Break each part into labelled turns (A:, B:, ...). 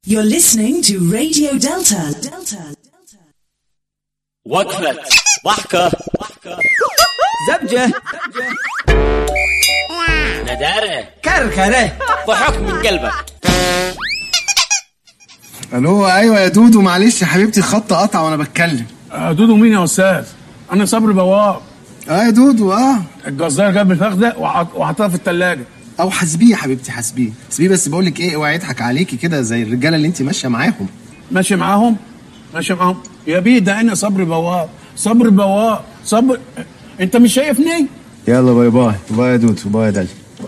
A: You're listening to Radio Delta. Delta.
B: وقفة ضحكة
C: زبجة
B: ندارة
C: كركرة
B: ضحك من قلبك
D: الو ايوه يا دودو معلش يا حبيبتي الخط قطع وانا بتكلم
E: آه، دودو مين يا استاذ؟ انا صبري بواب
D: اه يا دودو اه
E: الجزار جاب الفخده وحط- وحطها في الثلاجه
D: او حاسبيه يا حبيبتي حاسبيه حاسبيه بس بقول لك ايه اوعي يضحك عليكي كده زي الرجاله اللي انت ماشيه معاهم
E: ماشي معاهم ماشي معاهم يا بيه ده انا صبري بواب صبري بواب صبر انت مش شايفني؟
D: يلا باي باي باي يا دودو باي يا دالي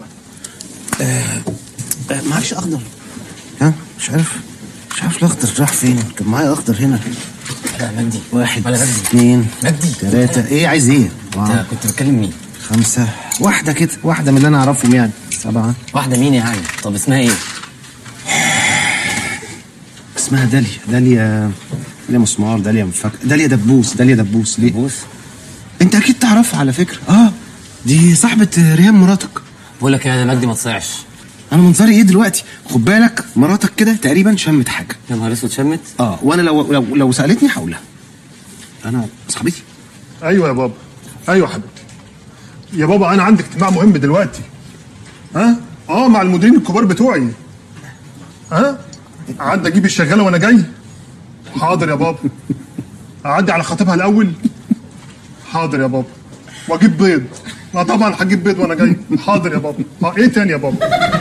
D: معكش اخضر ها مش عارف مش عارف الاخضر راح فين كان معايا اخضر هنا
C: لا مجدي
D: واحد
C: ولا مجدي
D: اثنين
C: مجدي
D: ثلاثة ايه عايز ايه؟
C: انت
D: أربعة
C: كنت بتكلم مين؟
D: خمسة واحدة كده واحدة من اللي أنا أعرفهم يعني سبعة
C: واحدة مين يعني؟ طب اسمها ايه؟
D: اسمها داليا داليا داليا مسمار داليا مش فاكر داليا دبوس داليا دبوس ليه؟
C: بوس
D: أنت أكيد تعرفها على فكرة أه دي صاحبة ريان مراتك
C: بقول لك يا مجدي ما تصيعش
D: أنا منظري إيه دلوقتي؟ خد بالك مراتك كده تقريبا شمت حاجة
C: يا نهار اسود شمت
D: أه وأنا لو لو, لو سألتني هقولها أنا صاحبتي
F: ايوه يا بابا ايوه حبيبتي يا بابا انا عندي اجتماع مهم دلوقتي ها اه مع المديرين الكبار بتوعي ها اعدي اجيب الشغاله وانا جاي حاضر يا بابا اعدي على خطيبها الاول حاضر يا بابا واجيب بيض لا طبعا هجيب بيض وانا جاي حاضر يا بابا اه ايه تاني يا بابا